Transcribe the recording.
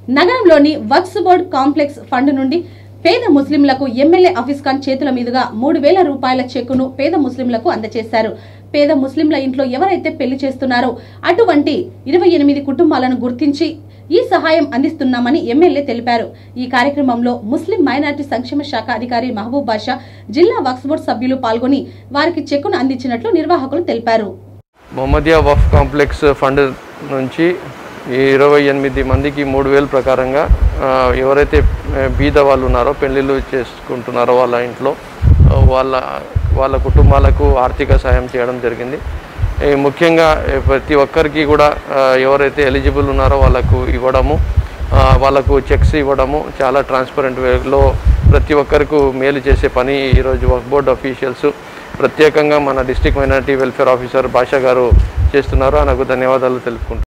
నగరంలోని Waqf board complex fund నుండి పేద ముస్లింలకు ఎమ్మెల్యే ఆఫీస్ ఖాన్ చేతుల మీదుగా మూడు వేల రూపాయల చెక్కును పేద ముస్లింలకు అందజేశారు పేద ముస్లింల ఇంట్లో ఎవరైతే పెళ్లి చేస్తున్నారో అటువంటి ఇరవై ఎనిమిది కుటుంబాలను గుర్తించి ఈ సహాయం అందిస్తున్నామని ఎమ్మెల్యే తెలిపారు ఈ కార్యక్రమంలో ముస్లిం మైనార్టీ సంక్షేమ శాఖ అధికారి మహబూబ్ బాషా జిల్లా వక్స్ బోర్డ్ సభ్యులు పాల్గొని వారికి చెక్కును అందించినట్లు నిర్వాహకులు తెలిపారు మొహమ్మదియా వఫ్ కాంప్లెక్స్ ఫండ్ నుంచి ఈ ఇరవై ఎనిమిది మందికి మూడు వేల ప్రకారంగా ఆ, ఎవరైతే ఆ, బీద వాళ్ళు ఉన్నారో పెళ్ళిళ్ళు చేసుకుంటున్నారో వాళ్ళ ఇంట్లో ఆ, వాళ్ళ వాళ్ళ కుటుంబాలకు ఆర్థిక సాయం చేయడం జరిగింది ఈ ముఖ్యంగా ఈ ప్రతి ఒక్కరికి కూడా ఆ, ఎవరైతే ఎలిజిబుల్ ఉన్నారో వాళ్ళకు ఇవ్వడము ఆ, వాళ్ళకు చెక్స్ ఇవ్వడము చాలా ట్రాన్స్పరెంట్ వేలో ప్రతి ఒక్కరికి మేలు చేసే పని ఈరోజు వర్క్ బోర్డ్ అఫీషియల్స్ ప్రత్యేకంగా మన డిస్ట్రిక్ట్ మైనారిటీ వెల్ఫేర్ ఆఫీసర్ భాషా గారు చేస్తున్నారు ఆయనకు ధన్యవాదాలు తెలుపుకుంటున్నాను